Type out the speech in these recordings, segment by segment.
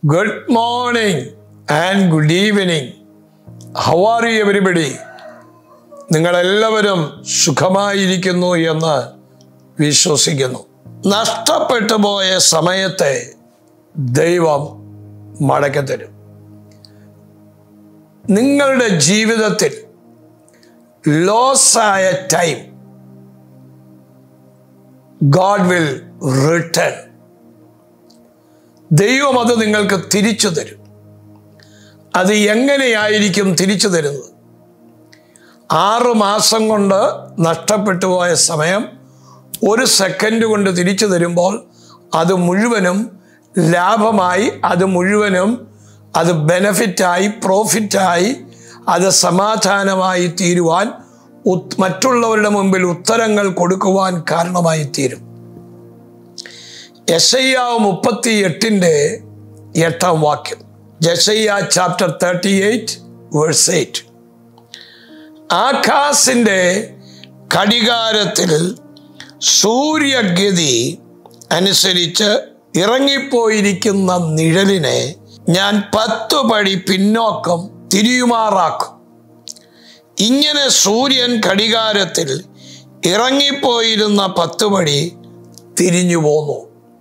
good morning and good evening how are you everybody നിങ്ങളെല്ലാവരും സുഖമായിരിക്കുന്നു എന്ന് വിശ്വസിക്കുന്നു നഷ്ടപ്പെട്ടു പോയ സമയത്തെ ദൈവം മടക്കിത്തരും നിങ്ങളുടെ ജീവിതത്തിൽ ലോസായ ടൈം ഗോഡ് വിൽ റിട്ടേൺ ദൈവം അത് നിങ്ങൾക്ക് തിരിച്ചു തരും അത് എങ്ങനെയായിരിക്കും തിരിച്ചു തരുന്നത് ആറ് മാസം കൊണ്ട് നഷ്ടപ്പെട്ടു പോയ സമയം ഒരു സെക്കൻഡ് കൊണ്ട് തിരിച്ചു തരുമ്പോൾ അത് മുഴുവനും ലാഭമായി അത് മുഴുവനും അത് ബെനഫിറ്റായി പ്രോഫിറ്റായി അത് സമാധാനമായി തീരുവാൻ ഉത്- മറ്റുള്ളവരുടെ മുമ്പിൽ ഉത്തരങ്ങൾ കൊടുക്കുവാൻ കാരണമായി തീരും യശയ്യാവ് മുപ്പത്തി എട്ടിൻ്റെ എട്ടാം വാക്യം യശയ്യ chapter thirty eight verse eight ആകാശിൻ്റെ ഘടികാരത്തിൽ സൂര്യഗതി അനുസരിച്ച് ഇറങ്ങിപ്പോയിരിക്കുന്ന നിഴലിനെ ഞാൻ പത്തു പടി പിന്നോക്കം തിരിയുമാറാക്കും ഇങ്ങനെ സൂര്യൻ ഘടികാരത്തിൽ ഇറങ്ങിപ്പോയിരുന്ന പത്തു പടി തിരിഞ്ഞു പോന്നു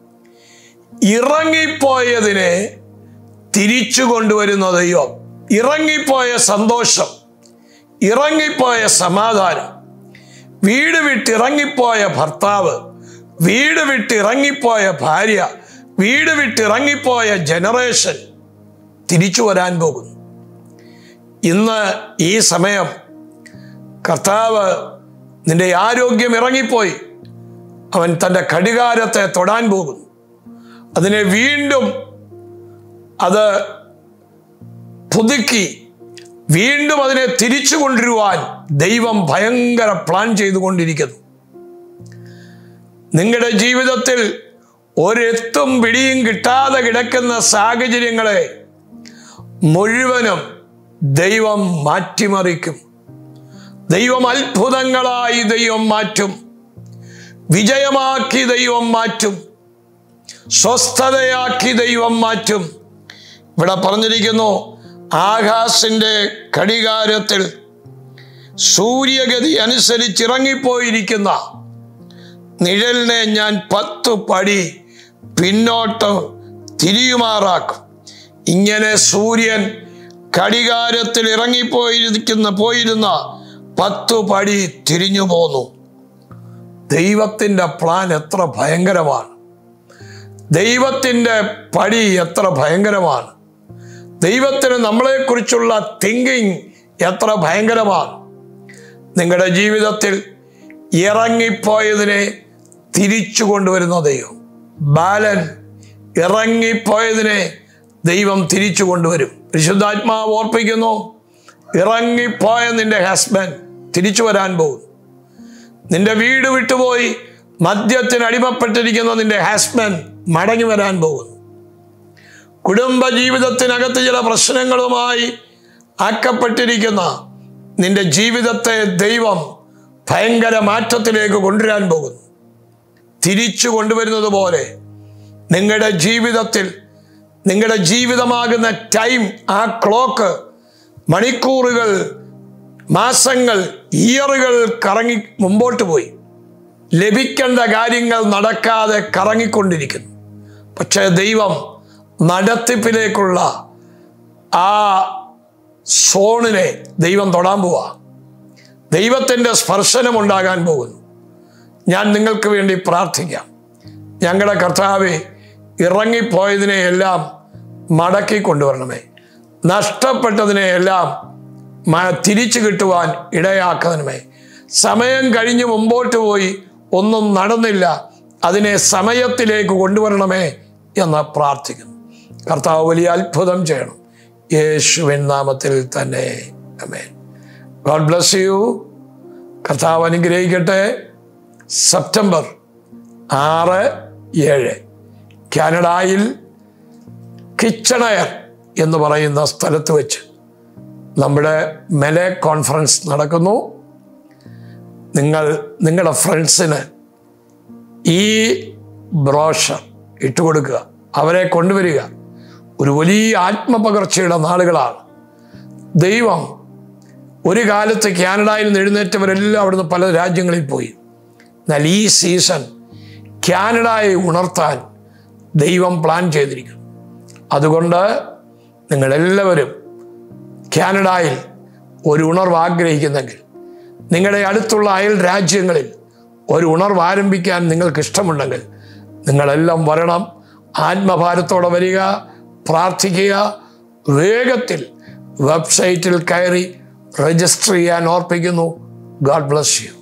ഇറങ്ങിപ്പോയതിനെ തിരിച്ചു കൊണ്ടുവരുന്ന ദൈവം ഇറങ്ങിപ്പോയ സന്തോഷം ഇറങ്ങിപ്പോയ സമാധാനം വീട് വിട്ടിറങ്ങിപ്പോയ ഭർത്താവ് വീട് വിട്ടിറങ്ങിപ്പോയ ഭാര്യ വീട് വിട്ടിറങ്ങിപ്പോയ ജനറേഷൻ തിരിച്ചു വരാൻ പോകുന്നു ഇന്ന് ഈ സമയം കർത്താവ് നിന്റെ ആരോഗ്യം ഇറങ്ങിപ്പോയി അവൻ തൻ്റെ ഘടികാരത്തെ തൊടാൻ പോകുന്നു അതിനെ വീണ്ടും അത് പുതുക്കി വീണ്ടും അതിനെ തിരിച്ചു കൊണ്ടുവരുവാൻ ദൈവം ഭയങ്കര പ്ലാൻ ചെയ്തുകൊണ്ടിരിക്കുന്നു നിങ്ങളുടെ ജീവിതത്തിൽ ഒരെത്തും പിടിയും കിട്ടാതെ കിടക്കുന്ന സാഹചര്യങ്ങളെ മുഴുവനും ദൈവം മാറ്റിമറിക്കും ദൈവം അത്ഭുതങ്ങളായി ദൈവം മാറ്റും വിജയമാക്കി ദൈവം മാറ്റും സ്വസ്ഥതയാക്കി ദൈവം മാറ്റും ഇവിടെ പറഞ്ഞിരിക്കുന്നു ആകാശിന്റെ ഘടികാരത്തിൽ സൂര്യഗതി അനുസരിച്ച് ഇറങ്ങിപ്പോയിരിക്കുന്ന നിഴലിനെ ഞാൻ പത്ത് പടി പിന്നോട്ട് തിരിയുമാറാക്കും ഇങ്ങനെ സൂര്യൻ ഘടികാരത്തിൽ ഇറങ്ങിപ്പോയിരിക്കുന്ന പോയിരുന്ന പത്തു പടി തിരിഞ്ഞു പോന്നു ദൈവത്തിൻ്റെ പ്ലാൻ എത്ര ഭയങ്കരമാണ് ദൈവത്തിൻ്റെ പടി എത്ര ഭയങ്കരമാണ് ദൈവത്തിന് നമ്മളെക്കുറിച്ചുള്ള തിങ്കിങ് എത്ര ഭയങ്കരമാണ് നിങ്ങളുടെ ജീവിതത്തിൽ ഇറങ്ങിപ്പോയതിനെ തിരിച്ചു കൊണ്ടുവരുന്ന ദൈവം ബാലൻ ഇറങ്ങിപ്പോയതിനെ ദൈവം തിരിച്ചു കൊണ്ടുവരും പരിശുദ്ധാത്മാവ് ഓർപ്പിക്കുന്നു ഇറങ്ങിപ്പോയ നിന്റെ ഹസ്ബൻഡ് തിരിച്ചു വരാൻ പോകുന്നു നിന്റെ വീട് വിട്ടുപോയി മദ്യത്തിന് അടിമപ്പെട്ടിരിക്കുന്ന നിന്റെ ഹസ്ബൻഡ് മടങ്ങി വരാൻ പോകുന്നു കുടുംബ ജീവിതത്തിനകത്ത് ചില പ്രശ്നങ്ങളുമായി ആക്കപ്പെട്ടിരിക്കുന്ന നിന്റെ ജീവിതത്തെ ദൈവം ഭയങ്കര മാറ്റത്തിലേക്ക് കൊണ്ടുവരാൻ പോകുന്നു തിരിച്ചു കൊണ്ടുവരുന്നത് പോലെ നിങ്ങളുടെ ജീവിതത്തിൽ നിങ്ങളുടെ ജീവിതമാകുന്ന ടൈം ആ ക്ലോക്ക് മണിക്കൂറുകൾ മാസങ്ങൾ ഇയറുകൾ കറങ്ങി മുമ്പോട്ട് പോയി ലഭിക്കേണ്ട കാര്യങ്ങൾ നടക്കാതെ കറങ്ങിക്കൊണ്ടിരിക്കുന്നു പക്ഷേ ദൈവം നടത്തിപ്പിലേക്കുള്ള ആ സോണിനെ ദൈവം തൊടാൻ പോവാ ദൈവത്തിൻ്റെ സ്പർശനം ഉണ്ടാകാൻ പോകുന്നു ഞാൻ നിങ്ങൾക്ക് വേണ്ടി പ്രാർത്ഥിക്കാം ഞങ്ങളുടെ കർത്താവെ ഇറങ്ങിപ്പോയതിനെയെല്ലാം മടക്കി കൊണ്ടുവരണമേ നഷ്ടപ്പെട്ടതിനെയെല്ലാം മ- തിരിച്ചു കിട്ടുവാൻ ഇടയാക്കണമേ സമയം കഴിഞ്ഞ് മുമ്പോട്ട് പോയി ഒന്നും നടന്നില്ല അതിനെ സമയത്തിലേക്ക് കൊണ്ടുവരണമേ എന്ന് പ്രാർത്ഥിക്കുന്നു കർത്താവ് വലിയ അത്ഭുതം ചെയ്യണം യേശുവിൻ നാമത്തിൽ തന്നെ അമേൻ ഗോഡ് ബ്ലസ് യു കർത്താവ് അനുഗ്രഹിക്കട്ടെ സെപ്റ്റംബർ ആറ് ഏഴ് കാനഡയിൽ കിച്ചണയർ എന്ന് പറയുന്ന സ്ഥലത്ത് വെച്ച് നമ്മുടെ മെലെ കോൺഫറൻസ് നടക്കുന്നു നിങ്ങൾ നിങ്ങളുടെ ഫ്രണ്ട്സിന് ഈ ബ്രോഷർ ഇട്ടുകൊടുക്കുക അവരെ കൊണ്ടുവരിക ഒരു വലിയ ആത്മപകർച്ചയുടെ നാളുകളാണ് ദൈവം ഒരു കാലത്ത് കാനഡയിൽ നിന്ന് എഴുന്നേറ്റവരെല്ലാം അവിടുന്ന് പല രാജ്യങ്ങളിൽ പോയി എന്നാൽ ഈ സീസൺ കാനഡയെ ഉണർത്താൻ ദൈവം പ്ലാൻ ചെയ്തിരിക്കുന്നു അതുകൊണ്ട് നിങ്ങളെല്ലാവരും കാനഡയിൽ ഒരു ഉണർവ് ആഗ്രഹിക്കുന്നെങ്കിൽ നിങ്ങളുടെ അടുത്തുള്ള അയൽ രാജ്യങ്ങളിൽ ഒരു ഉണർവ് ആരംഭിക്കാൻ നിങ്ങൾക്ക് ഇഷ്ടമുണ്ടെങ്കിൽ നിങ്ങളെല്ലാം വരണം ആത്മഭാരത്തോടെ വരിക പ്രാർത്ഥിക്കുക വേഗത്തിൽ വെബ്സൈറ്റിൽ കയറി രജിസ്റ്റർ ചെയ്യാൻ ഓർപ്പിക്കുന്നു ഗാഡ് ബ്ലസ് യു